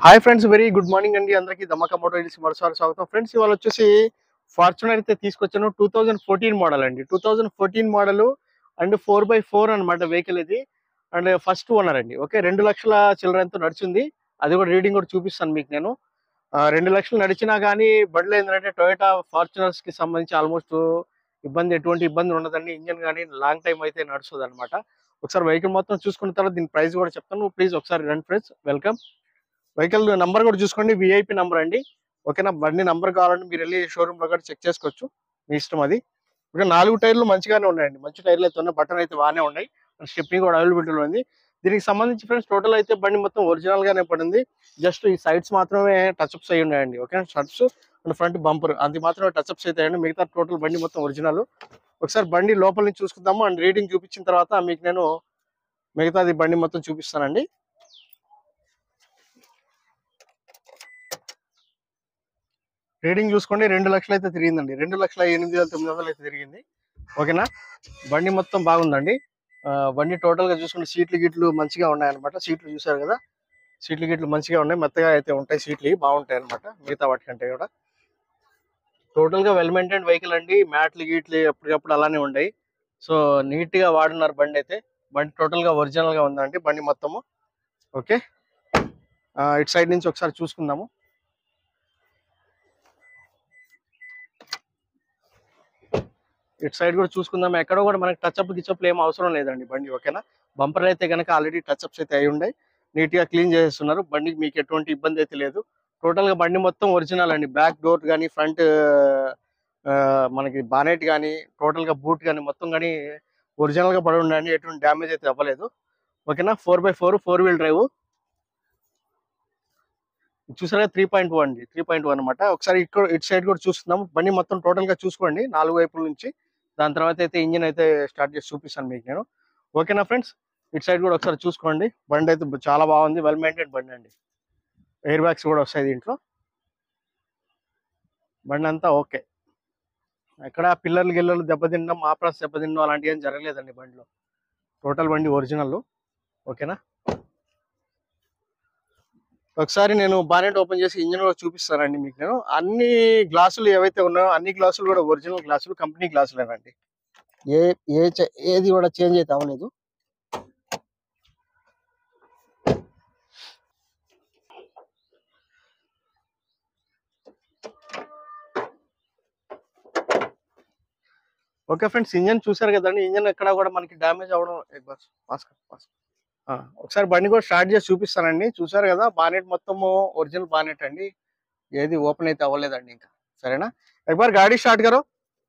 Hi friends very good morning అండి అందరికీ దమ్మక Moto hills మరోసారి స్వాగతం ఫ్రెండ్స్ ఇవాళ వచ్చేసి ఫార్చునర్ అయితే తీసుకొచ్చాను టూ థౌజండ్ ఫోర్టీన్ మోడల్ అండి two thousand fourteen model and four by four అనమాట వెహికల్ ఇది అండ్ ఫస్ట్ ఓనర్ అండి ఓకే రెండు లక్షల చిల్లరంతో నడిచింది అది కూడా రీడింగ్ కూడా చూపిస్తాను మీకు నేను ఆ, రెండు లక్షలు నడిచినా కానీ బండ్లు ఏంటంటే టొయోటా ఫార్చునర్స్ కి సంబంధించి ఆల్మోస్ట్ ఇబ్బంది ఎటువంటి ఇబ్బంది ఉండదండి ఇంజన్ కానీ లాంగ్ టైం అయితే నడుస్తుంది అనమాట ఒకసారి వెహికల్ మొత్తం చూసుకున్న తర్వాత దీని ప్రైస్ కూడా చెప్తాను ప్లీజ్ ఒకసారి రండి ఫ్రెండ్స్ వెల్కమ్ వెహికల్ నంబర్ కూడా చూసుకోండి విఐపి నంబర్ అండి ఓకేనా బండి నంబర్ కావాలంటే మీరు వెళ్ళి షోరూమ్ లో కూడా చెక్ చేసుకోవచ్చు మీ ఇష్టం అది ఇంకా నాలుగు టైర్లు మంచిగానే ఉన్నాయండి మంచి టైర్లు అయితే ఉన్నాయి బటన్ అయితే బాగానే ఉన్నాయి స్టెప్ని కూడా అవైలబిలిటీలో ఉంది దీనికి సంబంధించి ఫ్రెండ్స్ టోటల్ అయితే బండి మొత్తం ఒరిజినల్ గానే పడింది జస్ట్ ఈ సైడ్స్ మాత్రమే టచ్అప్స్ అయి ఉన్నాయండి okay shirts and front bumper అది మాత్రమే టచ్అప్స్ అయితే మిగతా టోటల్ బండి మొత్తం ఒరిజినల్ ఒకసారి బండి లోపల నుంచి చూసుకుందాము అండ్ రీడింగ్ చూపించిన తర్వాత మీకు నేను మిగతాది బండి మొత్తం చూపిస్తానండి రీడింగ్ చూసుకోండి రెండు లక్షలు అయితే తిరిగిందండి రెండు లక్షల ఎనిమిది వేల తొమ్మిది వందలు అయితే తిరిగింది ఓకేనా బండి మొత్తం బాగుందండి ఆ, బండి టోటల్ గా చూసుకుంటే సీట్లు గిట్లు మంచిగా ఉన్నాయన్నమాట సీట్లు చూసారు కదా సీట్లు గిట్లు మంచిగా ఉన్నాయి మెత్తగా అయితే ఉంటాయి సీట్లు ఇవి బాగుంటాయి అనమాట మిగతా వాటికంటే కూడా టోటల్ గా వెల్ మెయింటైన్ వెహికల్ అండి మ్యాట్లు గీట్లు ఎప్పటికప్పుడు అలానే ఉన్నాయి సో నీట్ గా వాడున్నారు బండి అయితే బండి టోటల్ గా ఒరిజినల్ గా ఉందండి బండి మొత్తము ఓకే ఆ, ఇటు సైడ్ నుంచి ఒకసారి చూసుకుందాము ఇటు సైడ్ కూడా చూసుకుందాం ఎక్కడ కూడా మనకి టచ్అప్ గిచ్చప్లు ఏం అవసరం లేదండి బండి ఓకేనా బంపర్ అయితే కనుక ఆల్రెడీ టచ్అప్స్ అయితే అయి ఉన్నాయి నీట్ గా క్లీన్ చేసేస్తున్నారు బండికి మీకు ఎటువంటి ఇబ్బంది అయితే లేదు టోటల్ గా బండి మొత్తం ఒరిజినల్ అండి బ్యాక్ డోర్ కానీ ఫ్రంట్ మనకి బానెట్ కానీ టోటల్ గా బూట్ కానీ మొత్తం కానీ ఒరిజినల్ గా పడి ఉండండి ఎటువంటి డ్యామేజ్ అయితే అవ్వలేదు ఓకేనా four by four four wheel drive చూసారా త్రీ పాయింట్ వన్ అండి త్రీ పాయింట్ వన్ అనమాట ఒకసారి ఇక్కడ ఇటు సైడ్ కూడా చూస్తున్నాం బండి మొత్తం టోటల్ గా చూసుకోండి నాలుగు వైపుల నుంచి దాని తర్వాత అయితే ఇంజిన్ అయితే స్టార్ట్ చేసి చూపిస్తాను మీకు నేను ఓకేనా ఫ్రెండ్స్ ఇటు సైడ్ కూడా ఒకసారి చూసుకోండి బండి అయితే చాలా బాగుంది వెల్ మెయింటైన్ బండి అండి ఎయిర్ బ్యాగ్స్ కూడా వస్తాయి దీంట్లో బండి అంతా ఓకే ఎక్కడ పిల్లలు గిల్లలు దెబ్బతినడం ఆపరాస్ దెబ్బతినడం అలాంటివి ఏం జరగలేదండి బండిలో టోటల్ బండి ఒరిజినల్ ఓకేనా ఒకసారి నేను బానెట్ ఓపెన్ చేసి ఇంజిన్ కూడా చూపిస్తానండి మీకు నేను అన్ని గ్లాసులు ఏవైతే ఉన్నాయో అన్ని గ్లాసులు కూడా ఒరిజినల్ గ్లాసులు కంపెనీ గ్లాసులేనండి ఏ ఏ చే- ఏది కూడా చేంజ్ అయితే అవ్వలేదు ఓకే ఫ్రెండ్స్ ఇంజన్ చూసారు కదండి ఇంజన్ ఎక్కడ కూడా మనకి డ్యామేజ్ అవ్వడం ఏ బస్, పాస్ కర్, పాస్ కర్. ఆ, ఒకసారి బండి కూడా స్టార్ట్ చేసి చూపిస్తానండి చూసారు కదా బానెట్ మొత్తము ఒరిజినల్ బానెట్ అండి ఏది ఓపెన్ అయితే అవ్వలేదండి ఇంకా సరేనా ఒకసారి గాడి స్టార్ట్ కరో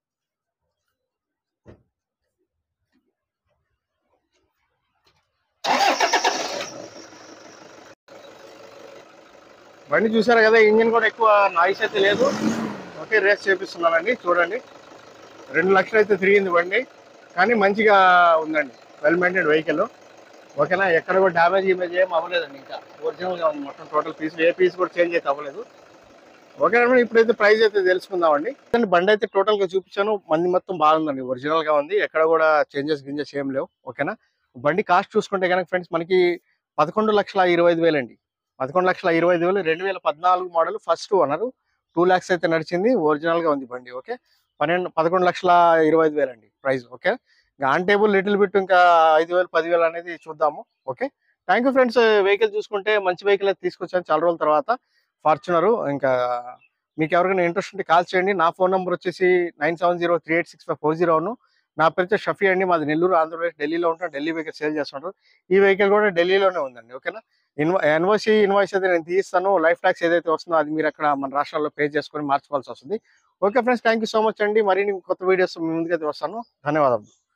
బండి చూసారు కదా ఇంజిన్ కూడా ఎక్కువ నాయిస్ అయితే లేదు ఓకే రేస్ చేపిస్తున్నానండి చూడండి రెండు లక్షలు అయితే తిరిగింది బండి కానీ మంచిగా ఉందండి వెల్ మెయింటైన్ వెహికల్ ఓకేనా ఎక్కడ కూడా డ్యామేజ్ ఇమేజ్ ఏం అవ్వలేదండి ఇంకా ఒరిజినల్ గా ఉంది మొత్తం టోటల్ పీస్ ఏ పీస్ కూడా చేంజ్ అయితే అవ్వలేదు ఓకేనా మేడం ఇప్పుడైతే ప్రైస్ అయితే తెలుసుకుందామండి కానీ బండి అయితే టోటల్ గా చూపించాను మంది మొత్తం బాగుందండి ఒరిజినల్ గా ఉంది ఎక్కడ కూడా చేంజెస్ గింజెస్ ఏం లేవు ఓకేనా బండి కాస్ట్ చూసుకుంటే కనుక ఫ్రెండ్స్ మనకి పదకొండు లక్షల ఇరవై ఐదు వేలు అండి పదకొండు లక్షల ఇరవై ఐదు వేలు రెండు వేల పద్నాలుగు model first owner two lakhs అయితే నడిచింది ఒరిజినల్ గా ఉంది బండి ఓకే పన్నెండు పదకొండు లక్షల ఇరవై ఐదు వేలు అండి ప్రైస్ ఓకే ఇంకా ఆన్ టేబుల్ లిటిల్ బిట్ ఇంకా ఐదు వేలు పదివేలు అనేది చూద్దాము okay thank you friends vehicle చూసుకుంటే మంచి వెహికల్ అయితే తీసుకొచ్చాను చాలా రోజుల తర్వాత ఫార్చునర్ ఇంకా మీకు ఎవరికైనా ఇంట్రెస్ట్ ఉంటే కాల్ చేయండి నా ఫోన్ నెంబర్ వచ్చేసి nine seven zero three eight six five four zero నా పేరు వచ్చి షఫీ అండి మాది నెల్లూరు ఆంధ్రప్రదేశ్ ఢిల్లీలో ఉంటాను ఢిల్లీ వెహికల్ సేల్ చేస్తుంటారు ఈ వెహికల్ కూడా ఢిల్లీలోనే ఉందండి ఓకేనా ఇన్వా ఎన్ఓసి ఇన్వాయిస్ అయితే నేను తీస్తాను లైఫ్ ట్యాక్స్ ఏదైతే వస్తుందో అది మీరు అక్కడ మన రాష్ట్రాల్లో పే చేసుకొని మార్చుకోవాల్సి వస్తుంది okay friends thank you so much అండి మరిన్ని కొత్త వీడియోస్ మీ ముందుకైతే వస్తాను ధన్యవాదాలు